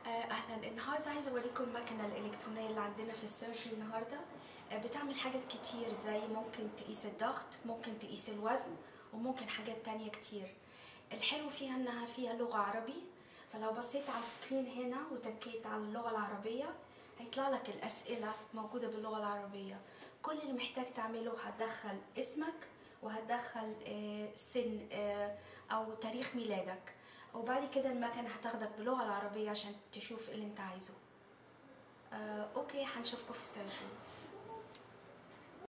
آه، اهلا النهارده عايزه اوريكم المكنه الالكترونيه اللي عندنا في السيرجري النهارده آه، بتعمل حاجات كتير زي ممكن تقيس الضغط ممكن تقيس الوزن وممكن حاجات تانية كتير الحلو فيها انها فيها لغه عربي فلو بصيت على السكرين هنا وتكيت على اللغه العربيه هيطلع لك الاسئله موجوده باللغه العربيه كل اللي محتاج تعمله هتدخل اسمك وهتدخل آه، سن آه، او تاريخ ميلادك وبعد كده المكنه هتاخدك باللغه العربيه عشان تشوف اللي انت عايزه آه، اوكي هنشوفكم في السيرجري